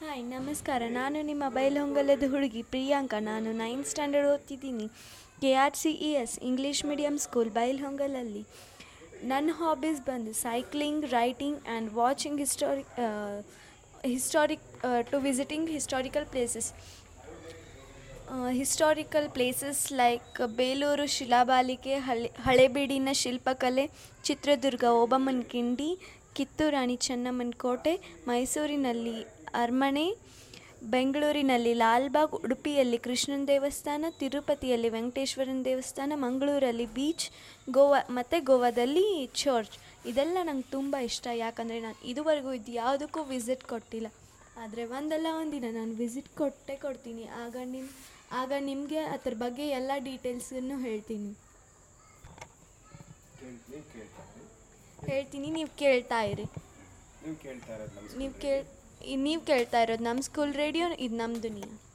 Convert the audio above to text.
hi ನಮಸ್ಕಾರ ನಾನು ನಿಮ್ಮ ಬೈಲಹೊಂಗಲದ ಹುಡುಗಿ ಪ್ರಿಯಾಂಕಾ ನಾನು ನೈನ್ತ್ ಸ್ಟ್ಯಾಂಡರ್ಡ್ ಓದ್ತಿದ್ದೀನಿ K R C E S English medium school ಬೈಲಹೊಂಗಲಲ್ಲಿ ನನ್ನ ಹಾಬೀಸ್ ಬಂದು cycling writing and watching historic historic to visiting historical places historical places like Belur ಶಿಲಾಬಾಲಿಕೆ ಹಳೆ ಹಳೆಬೀಡಿನ ಶಿಲ್ಪಕಲೆ ಚಿತ್ರದುರ್ಗ ಓಬಮ್ಮನ ಕಿಂಡಿ ಕಿತ್ತೂರು ರಾಣಿ ಚೆನ್ನಮ್ಮನ ಕೋಟೆ ಮೈಸೂರಿನಲ್ಲಿ ಅರಮನೆ ಬೆಂಗಳೂರಿನಲ್ಲಿ ಲಾಲ್ಬಾಗ್ ಉಡುಪಿಯಲ್ಲಿ ಕೃಷ್ಣನ ದೇವಸ್ಥಾನ ತಿರುಪತಿಯಲ್ಲಿ ವೆಂಕಟೇಶ್ವರನ ದೇವಸ್ಥಾನ ಮಂಗಳೂರಲ್ಲಿ ಬೀಚ್ ಗೋವಾ ಮತ್ತು ಗೋವಾದಲ್ಲಿ ಚರ್ಚ್ ಇದೆಲ್ಲ ನಂಗೆ ತುಂಬ ಇಷ್ಟ ಯಾಕಂದರೆ ನಾನು ಇದುವರೆಗೂ ಇದು ಯಾವುದಕ್ಕೂ ವಿಸಿಟ್ ಕೊಟ್ಟಿಲ್ಲ ಆದರೆ ಒಂದಲ್ಲ ಒಂದಿನ ನಾನು ವಿಸಿಟ್ ಕೊಟ್ಟೇ ಕೊಡ್ತೀನಿ ಆಗ ನಿಮ್ಮ ಆಗ ನಿಮಗೆ ಅದ್ರ ಬಗ್ಗೆ ಎಲ್ಲ ಡೀಟೇಲ್ಸನ್ನು ಹೇಳ್ತೀನಿ ನೀವು ಕೇಳ್ತಾ ಹೇಳ್ತೀನಿ ನೀವು ಕೇಳ್ತಾ ಇರಿ ನೀವು ಕೇಳ್ತಾ ಇರೋದು ನಮ್ಮ ನೀವು ಕೇಳ್ ನೀವು ಕೇಳ್ತಾ ಇರೋದು ನಮ್ಮ ಸ್ಕೂಲ್ ರೇಡಿಯೋ ಇದು ನಮ್ಮದು ನೀವು